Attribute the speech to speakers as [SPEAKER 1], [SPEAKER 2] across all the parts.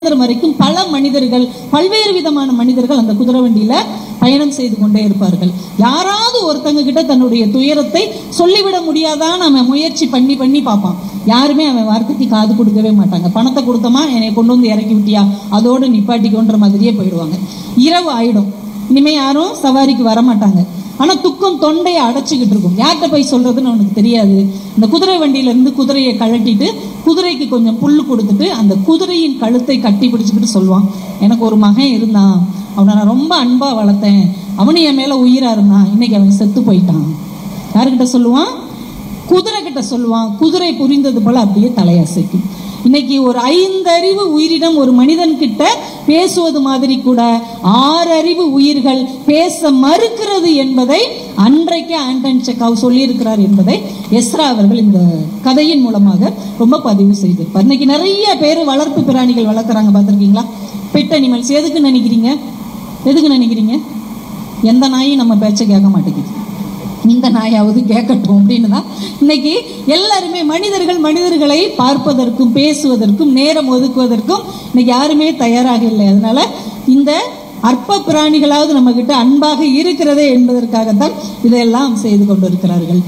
[SPEAKER 1] சாயந்தரம் வரைக்கும் பல மனிதர்கள் பல்வேறு விதமான மனிதர்கள் அந்த குதிரை வண்டியில பயணம் செய்து கொண்டே இருப்பார்கள் யாராவது ஒருத்தங்க கிட்ட தன்னுடைய துயரத்தை சொல்லிவிட முடியாதான்னு அவன் முயற்சி பண்ணி பண்ணி பார்ப்பான் யாருமே அவன் வார்த்தைக்கு காது கொடுக்கவே மாட்டாங்க பணத்தை கொடுத்தமா என்னை கொண்டு வந்து இறக்கி விட்டியா அதோடு நிப்பாட்டிக்கோன்ற மாதிரியே போயிடுவாங்க இரவு ஆயிடும் இனிமே யாரும் சவாரிக்கு வர மாட்டாங்க ஆனா துக்கம் தொண்டையை அடைச்சிக்கிட்டு இருக்கும் யார்கிட்ட போய் சொல்றதுன்னு அவனுக்கு தெரியாது இந்த குதிரை வண்டியில இருந்து குதிரையை கழட்டிட்டு குதிரைக்கு கொஞ்சம் புல்லு கொடுத்துட்டு அந்த குதிரையின் கழுத்தை கட்டி பிடிச்சுக்கிட்டு சொல்லுவான் எனக்கு ஒரு மகன் இருந்தான் அவனை நான் ரொம்ப அன்பா வளர்த்தேன் அவனு என் மேல உயிரா இருந்தான் இன்னைக்கு அவன் செத்து போயிட்டான் யாருக்கிட்ட சொல்லுவான் குதிரை கிட்ட சொல்லுவான் குதிரை புரிந்தது போல அப்படியே தலையசைக்கும் இன்னைக்கு ஒரு ஐந்தறிவு உயிரினம் ஒரு மனிதன் கிட்ட பேசுவது மாதிரி கூட ஆறறிவு உயிர்கள் பேச மறுக்கிறது என்பதை அன்றைக்கு ஆண்டன் செக்காவ் சொல்லியிருக்கிறார் என்பதை எஸ்ரா அவர்கள் இந்த கதையின் மூலமாக ரொம்ப பதிவு செய்திருப்பார் இன்னைக்கு நிறைய பேர் வளர்ப்பு பிராணிகள் வளர்க்குறாங்க பார்த்துருக்கீங்களா பெட் அனிமல்ஸ் எதுக்கு நினைக்கிறீங்க எதுக்கு நினைக்கிறீங்க எந்த நாயும் நம்ம பேச்சை கேட்க மாட்டேங்குது இந்த நாயாவது கேட்கட்டும் அப்படின்னு தான் இன்னைக்கு எல்லாருமே மனிதர்கள் மனிதர்களை பார்ப்பதற்கும் பேசுவதற்கும் நேரம் ஒதுக்குவதற்கும் இன்னைக்கு யாருமே தயாராக இல்லை அதனால இந்த அற்ப பிராணிகளாவது நம்ம கிட்ட அன்பாக இருக்கிறதே என்பதற்காகத்தான் இதையெல்லாம் செய்து கொண்டிருக்கிறார்கள்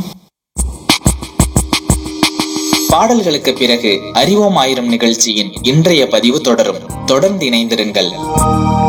[SPEAKER 2] பாடல்களுக்கு பிறகு அறிவோம் ஆயிரம் நிகழ்ச்சியின் இன்றைய பதிவு தொடரும் தொடர்ந்து இணைந்திருங்கள்